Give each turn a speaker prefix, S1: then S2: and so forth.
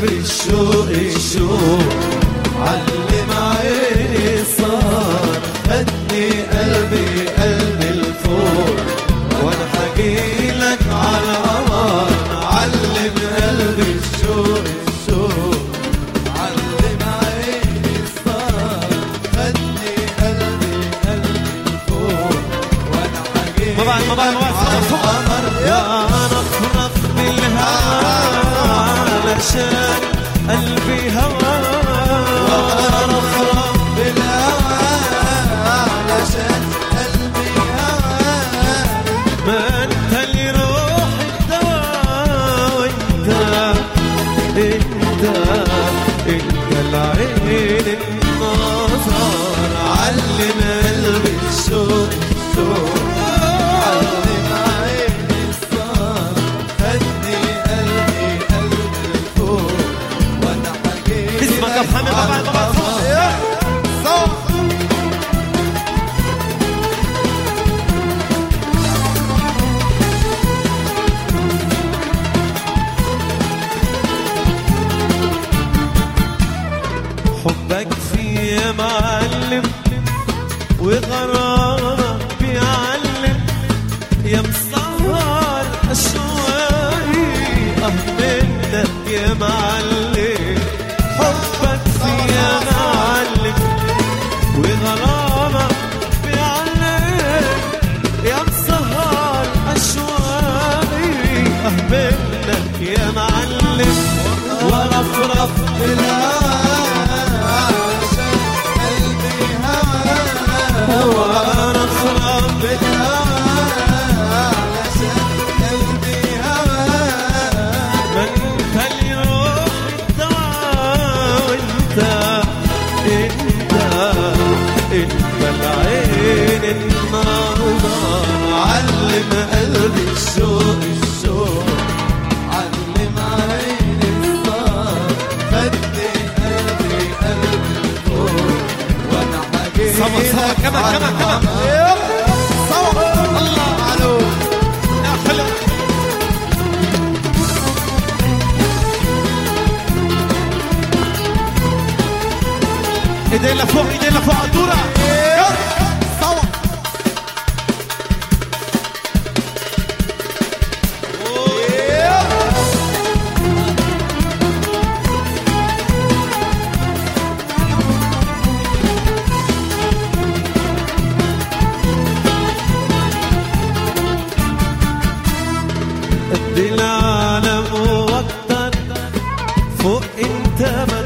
S1: قلبي الشوق الشوق علم عيني صار خدني قلبي قلبي الفوق وانا حكيلك على قمر علم قلبي الشوق الشوق علم عيني صار خدني قلبي قلبي الفوق وانا حكيلك
S2: ما بعد- ما بعد- ما بعد.
S1: على
S2: صوت.
S1: قمر يا
S2: رفرف بالهوى علشان قلبي هوى
S1: رفرف بالهوى علشان قلبي هوى
S2: ما انت اللي روح الدواء وانت انت انت العين النظر
S1: علم قلبي الشوق الشوق علم عيني الصار خدني قلبي قلبي الفوق وانا حكيت
S2: اسمك يا محمد بابا بابا حبك فيا معلم وغرامك بيعلم يا مسهر اشواقي اه منك يا معلم حبك فيا معلم وغرامك بيعلم يا مسهر اشواقي اه منك يا معلم ورفرف
S1: بالهوى علشان قلبي هوى
S2: ورفرف
S1: بالهوى علشان قلبي هوى
S2: ما انت اللي روح الدواء وانت انت انت العين النظر
S1: علم قلبي الشوق الشوق علم عيني الصار خدني قلبي قلبي الفوق وانا حكيت
S2: صبر، صبر، كمان، كمان، كمان.
S1: صبر الله علوك
S2: يا حلو ايدين لفوق ايدين لفوق دورة
S1: صبر
S2: قد العالم واكتر فوق انت ما